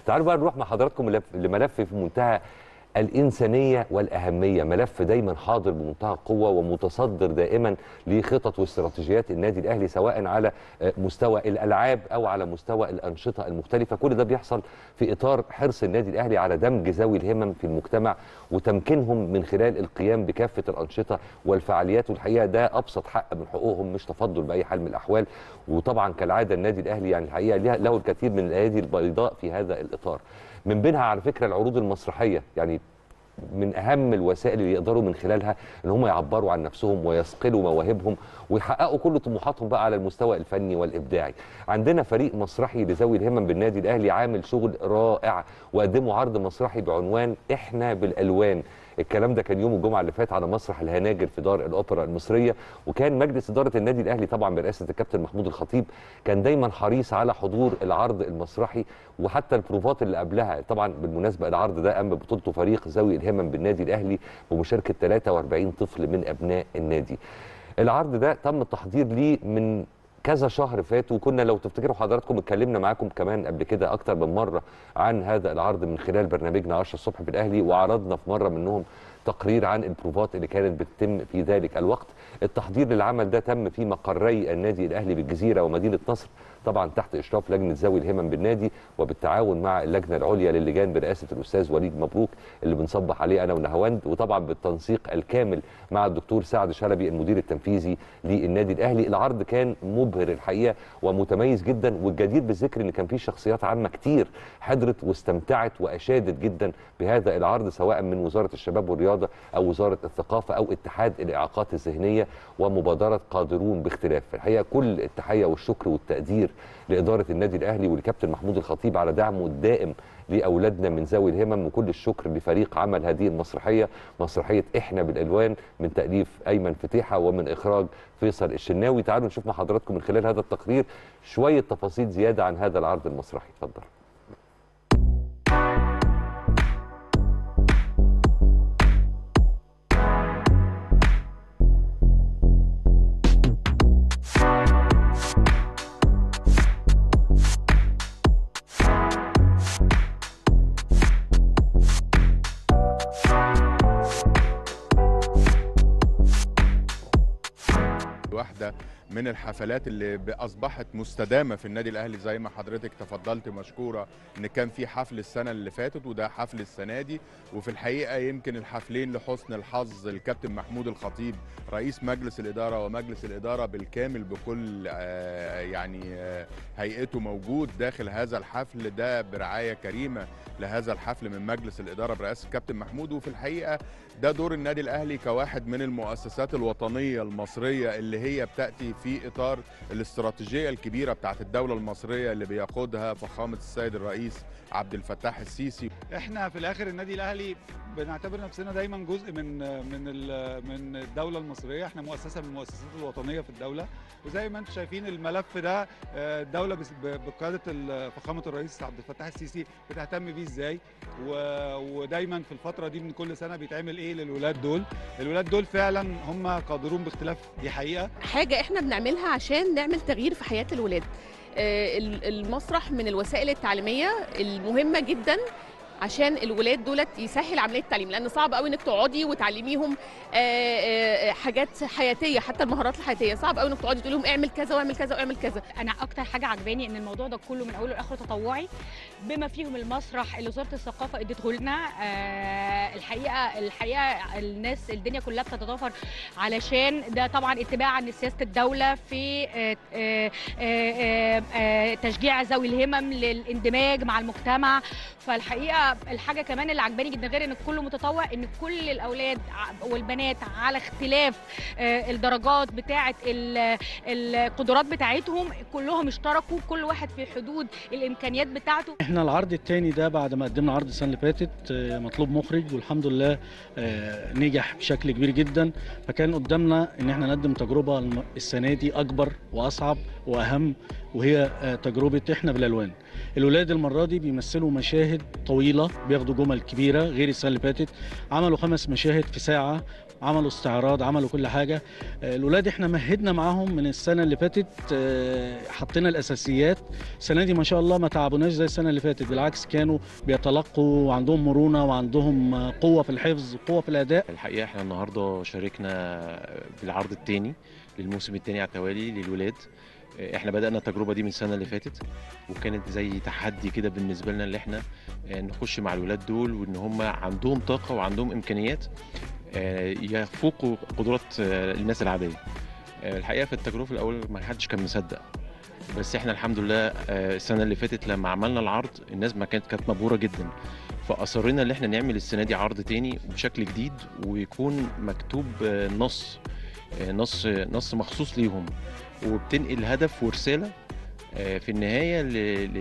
تعالوا بقى نروح مع حضراتكم لملف- لملف في منتهى الإنسانية والأهمية ملف دايما حاضر بمنتهى القوة ومتصدر دائما لخطط واستراتيجيات النادي الأهلي سواء على آه، مستوى الألعاب أو على مستوى الأنشطة المختلفة كل ده بيحصل في إطار حرص النادي الأهلي على دمج ذوي الهمم في المجتمع وتمكينهم من خلال القيام بكافة الأنشطة والفعاليات والحقيقة ده أبسط حق من حقوقهم مش تفضل بأي حال من الأحوال وطبعا كالعادة النادي الأهلي يعني الحقيقة لها- له الكثير من الأيادي البيضاء في هذا الإطار من بينها على فكرة العروض المسرحية يعني من اهم الوسائل اللي يقدروا من خلالها ان هم يعبروا عن نفسهم ويصقلوا مواهبهم ويحققوا كل طموحاتهم بقى على المستوى الفني والابداعي. عندنا فريق مسرحي لذوي الهمم بالنادي الاهلي عامل شغل رائع وقدموا عرض مسرحي بعنوان احنا بالالوان. الكلام ده كان يوم الجمعه اللي فات على مسرح الهناجر في دار الاوبرا المصريه وكان مجلس اداره النادي الاهلي طبعا برئاسه الكابتن محمود الخطيب كان دايما حريص على حضور العرض المسرحي وحتى البروفات اللي قبلها طبعا بالمناسبه العرض ده قام ببطولته فريق ذوي الهمم بالنادي الاهلي بمشاركه 43 طفل من ابناء النادي. العرض ده تم التحضير ليه من كذا شهر فات وكنا لو تفتكروا حضراتكم اتكلمنا معاكم كمان قبل كده اكتر من مره عن هذا العرض من خلال برنامجنا 10 الصبح في الاهلي وعرضنا في مره منهم تقرير عن البروفات اللي كانت بتتم في ذلك الوقت التحضير للعمل ده تم في مقري النادي الاهلي بالجزيره ومدينه نصر طبعا تحت اشراف لجنه ذوي الهمم بالنادي وبالتعاون مع اللجنه العليا للجان برئاسه الاستاذ وليد مبروك اللي بنصبح عليه انا ونهاوند وطبعا بالتنسيق الكامل مع الدكتور سعد شلبي المدير التنفيذي للنادي الاهلي العرض كان مبهر الحقيقه ومتميز جدا والجدير بالذكر ان كان فيه شخصيات عامه كتير حضرت واستمتعت واشادت جدا بهذا العرض سواء من وزاره الشباب والرياضه او وزاره الثقافه او اتحاد الاعاقات الذهنيه ومبادره قادرون باختلاف الحقيقه كل التحيه والشكر والتقدير لاداره النادي الاهلي والكابتن محمود الخطيب على دعمه الدائم لاولادنا من ذوي الهمم وكل الشكر لفريق عمل هذه المسرحيه مسرحيه احنا بالالوان من تاليف ايمن فتيحه ومن اخراج فيصل الشناوي تعالوا نشوف مع حضراتكم من خلال هذا التقرير شويه تفاصيل زياده عن هذا العرض المسرحي اتفضل واحدة من الحفلات اللي ب- أصبحت مستدامة في النادي الأهلي زي ما حضرتك تفضلت مشكورة إن كان في حفل السنة اللي فاتت وده حفل السنة دي وفي الحقيقة يمكن الحفلين لحسن الحظ الكابتن محمود الخطيب رئيس مجلس الإدارة ومجلس الإدارة بالكامل بكل آه، يعني آه، هيئته موجود داخل هذا الحفل ده برعاية كريمة لهذا الحفل من مجلس الإدارة برئاسة الكابتن محمود وفي الحقيقة ده دور النادي الاهلي كواحد من المؤسسات الوطنيه المصريه اللي هي بتاتي في اطار الاستراتيجيه الكبيره بتاعت الدوله المصريه اللي بيقودها فخامه السيد الرئيس عبد الفتاح السيسي احنا في الاخر النادي الاهلي بنعتبر نفسنا دايما جزء من من ال- من الدوله المصريه احنا مؤسسه من المؤسسات الوطنيه في الدوله وزي ما انتم شايفين الملف ده آه، الدوله بس- ب- بقياده ال- فخامه الرئيس عبد الفتاح السيسي بتهتم بيه ازاي و- ودايما في الفتره دي من كل سنه بيتعمل ايه للولاد دول الولاد دول فعلا هم قادرون باختلاف دي حقيقه حاجة احنا بنعملها عشان نعمل تغيير في حياة الولاد آه، ال- المسرح من الوسائل التعليمية المهمة جدا عشان الولاد دولت يسهل عمليه التعليم لان صعب قوي انك تقعدي وتعلميهم آه، آه، حاجات حياتيه حتى المهارات الحياتيه صعب قوي انك تقعدي تقول لهم اعمل كذا واعمل كذا واعمل كذا انا اكتر حاجه عجباني ان الموضوع ده كله من اوله لاخره تطوعي بما فيهم المسرح اللي وزاره الثقافه ادته لنا آه الحقيقه الحقيقه الناس الدنيا كلها بتتضافر علشان ده طبعا اتباعا لسياسه الدوله في آه آه آه آه تشجيع ذوي الهمم للاندماج مع المجتمع فالحقيقه الحاجه كمان اللي عجباني جدا غير ان كله متطوع ان كل الاولاد ع- والبنات على اختلاف آه الدرجات بتاعه ال- القدرات بتاعتهم كلهم اشتركوا كل واحد في حدود الامكانيات بتاعته احنا العرض الثاني ده بعد ما قدمنا عرض السنه اللي فاتت آه، مطلوب مخرج والحمد لله آه، نجح بشكل كبير جدا فكان قدامنا ان احنا نقدم تجربه الم- السنه دي اكبر واصعب واهم وهي آه، تجربه احنا بالالوان الولاد المره دي بيمثلوا مشاهد طويله بياخدوا جمل كبيره غير السنه اللي فاتت عملوا خمس مشاهد في ساعه عملوا استعراض عملوا كل حاجه آه، الولاد احنا مهدنا معاهم من السنه اللي فاتت آه، حطينا الاساسيات السنه دي ما شاء الله ما تعبوناش زي السنه اللي فاتت بالعكس كانوا بيتلقوا وعندهم مرونه وعندهم آه، قوه في الحفظ قوه في الاداء الحقيقه احنا النهارده شاركنا بالعرض الثاني للموسم الثاني على التوالي للولاد احنا بدانا التجربه دي من السنه اللي فاتت وكانت زي تحدي كده بالنسبه لنا اللي احنا نخش مع الولاد دول وان هم عندهم طاقه وعندهم امكانيات آه، يفوقوا قدرات آه، الناس العاديه آه، الحقيقه في التجربه الاول ما حدش كان مصدق بس احنا الحمد لله آه، السنه اللي فاتت لما عملنا العرض الناس ما كانت كانت مبهوره جدا فاصرينا ان احنا نعمل السنه دي عرض تاني بشكل جديد ويكون مكتوب آه، نص آه، نص نص مخصوص ليهم وبتنقل هدف ورساله آه، في النهايه ل... ل...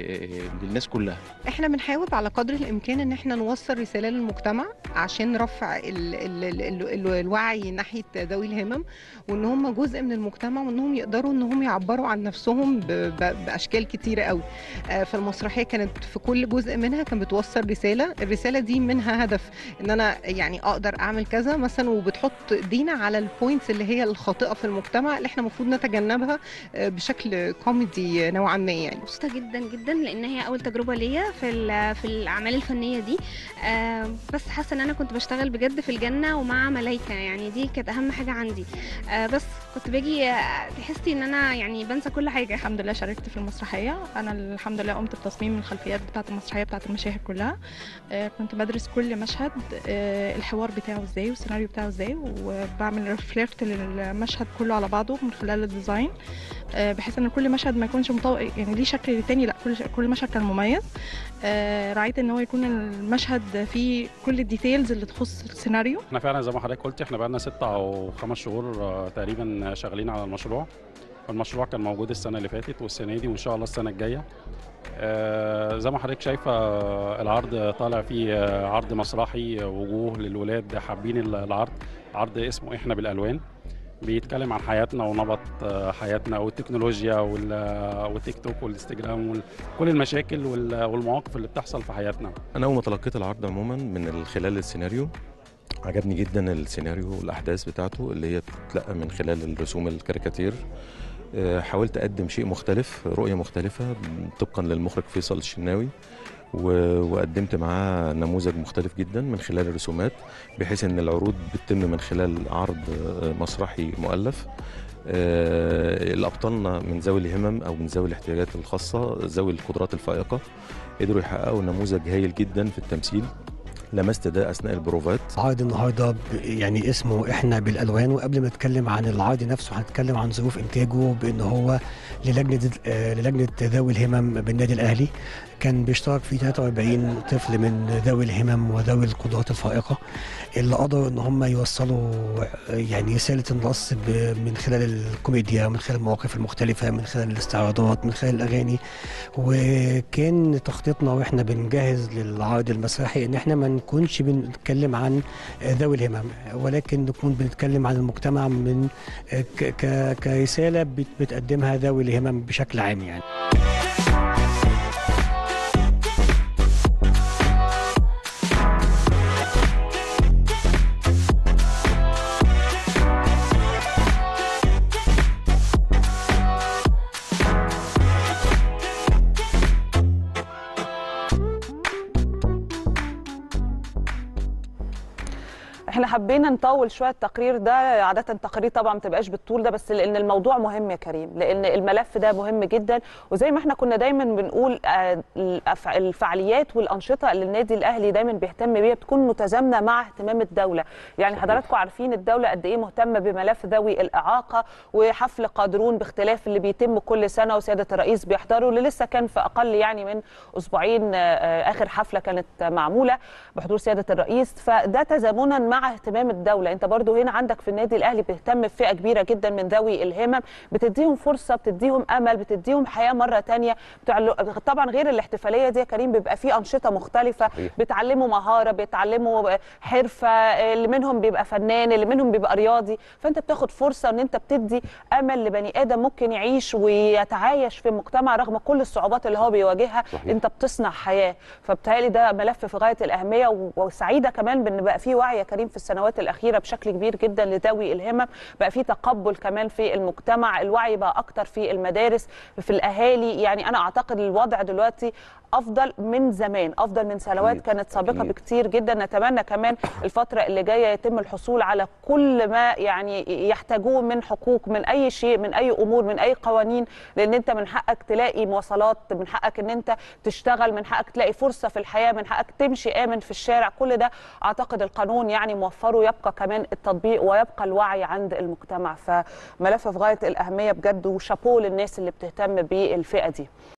آه، للناس كلها احنا بنحاول على قدر الامكان ان احنا نوصل رساله للمجتمع عشان رفع ال ال ال ال ال الوعي ناحيه ذوي الهمم وان هم جزء من المجتمع وانهم يقدروا ان هم يعبروا عن نفسهم ب ب باشكال كتيره قوي آه، فالمسرحيه كانت في كل جزء منها كان بتوصل رساله الرساله دي منها هدف ان انا يعني اقدر اعمل كذا مثلا وبتحط دينا على البوينتس اللي هي الخاطئه في المجتمع اللي احنا المفروض نتجنبها آه، بشكل كوميدي نوعا ما يعني مبسوطة جدا جدا لأن هي أول تجربة ليا في ال- في الأعمال الفنية دي آه، بس حاسة إن أنا كنت بشتغل بجد في الجنة ومع ملايكة يعني دي كانت أهم حاجة عندي آه، بس كنت باجي آه، تحسي إن أنا يعني بنسى كل حاجة الحمد لله شاركت في المسرحية أنا الحمد لله قمت بتصميم الخلفيات بتاعة المسرحية بتاعة المشاهد كلها آه، كنت بدرس كل مشهد آه، الحوار بتاعه ازاي والسيناريو بتاعه ازاي وبعمل ريفلكت للمشهد كله على بعضه من خلال الديزاين آه، بحيث ان كل مشهد ما يكونش مطو... يعني ليه شكل للتاني لا كل كل مشهد كان مميز آه، راعيت ان هو يكون المشهد فيه كل الديتيلز اللي تخص السيناريو احنا فعلا زي ما حضرتك قلت احنا بقالنا ستة او خمس شهور آه، تقريبا شغالين على المشروع المشروع كان موجود السنة اللي فاتت والسنة دي وان شاء الله السنة الجاية آه، زي ما حضرتك شايفة آه، العرض طالع فيه آه، عرض مسرحي آه، وجوه للولاد حابين ال- العرض عرض اسمه احنا بالالوان بيتكلم عن حياتنا ونمط آه، حياتنا والتكنولوجيا وال- والتيك توك والانستجرام وكل المشاكل وال- والمواقف اللي بتحصل في حياتنا انا اول ما تلقيت العرض عموما من خلال السيناريو عجبني جدا السيناريو والاحداث بتاعته اللي هي بتتلقى من خلال الرسوم الكاريكاتير آه، حاولت اقدم شيء مختلف رؤيه مختلفه طبقا للمخرج فيصل الشناوي و- وقدمت معاه نموذج مختلف جدا من خلال الرسومات بحيث ان العروض بتتم من خلال عرض آه، مسرحي مؤلف آه، الابطالنا من ذوي الهمم او من ذوي الاحتياجات الخاصه ذوي القدرات الفائقه قدروا يحققوا نموذج هايل جدا في التمثيل لمست ده اثناء البروفات عرض النهارده ب- يعني اسمه احنا بالالوان وقبل ما نتكلم عن العرض نفسه هنتكلم عن ظروف انتاجه بان هو للجنه آه، للجنه ذوي الهمم بالنادي الاهلي كان بيشترك فيه 43 طفل من ذوي الهمم وذوي القدرات الفائقه اللي قدروا ان هم يوصلوا آه، يعني رساله النص ب- من خلال الكوميديا من خلال المواقف المختلفه من خلال الاستعراضات من خلال الاغاني وكان تخطيطنا واحنا بنجهز للعرض المسرحي ان احنا ما نكونش بنتكلم عن ذوي الهمم ولكن نكون بنتكلم عن المجتمع من ك- ك- كرساله بت- بتقدمها ذوي الهمم بشكل عام يعني احنا حبينا نطول شويه التقرير ده عاده التقارير طبعا ما بتبقاش بالطول ده بس لان الموضوع مهم يا كريم لان الملف ده مهم جدا وزي ما احنا كنا دايما بنقول آه، الأف- الفعاليات والانشطه اللي النادي الاهلي دايما بيهتم بيها بتكون متزامنه مع اهتمام الدوله يعني حضراتكم عارفين الدوله قد ايه مهتمه بملف ذوي الاعاقه وحفل قادرون باختلاف اللي بيتم كل سنه وسياده الرئيس بيحضروا اللي لسه كان في اقل يعني من اسبوعين آه، آه، اخر حفله كانت معموله بحضور سياده الرئيس فده تزامنا مع اهتمام الدوله انت برضو هنا عندك في النادي الاهلي بتهتم بفئه كبيره جدا من ذوي الهمم بتديهم فرصه بتديهم امل بتديهم حياه مره تانية بتعل... طبعا غير الاحتفاليه دي يا كريم بيبقى في انشطه مختلفه صحيح. بتعلموا مهاره بتعلموا حرفه اللي منهم بيبقى فنان اللي منهم بيبقى رياضي فانت بتاخد فرصه ان انت بتدي امل لبني ادم ممكن يعيش ويتعايش في المجتمع رغم كل الصعوبات اللي هو بيواجهها صحيح. انت بتصنع حياه فبالتالي ده ملف في غايه الاهميه و- وسعيده كمان بان بقى فيه وعي يا كريم في السنوات الاخيره بشكل كبير جدا لذوي الهمم بقى في تقبل كمان في المجتمع الوعي بقى اكتر في المدارس في الاهالي يعني انا اعتقد الوضع دلوقتي افضل من زمان افضل من سنوات أكيد. كانت سابقه أكيد. بكتير جدا نتمنى كمان الفتره اللي جايه يتم الحصول على كل ما يعني يحتاجوه من حقوق من اي شيء من اي امور من اي قوانين لان انت من حقك تلاقي مواصلات من حقك ان انت تشتغل من حقك تلاقي فرصه في الحياه من حقك تمشي امن في الشارع كل ده اعتقد القانون يعني موفره يبقى كمان التطبيق ويبقى الوعي عند المجتمع فملف في غايه الاهميه بجد وشابوه للناس اللي بتهتم بالفئه دي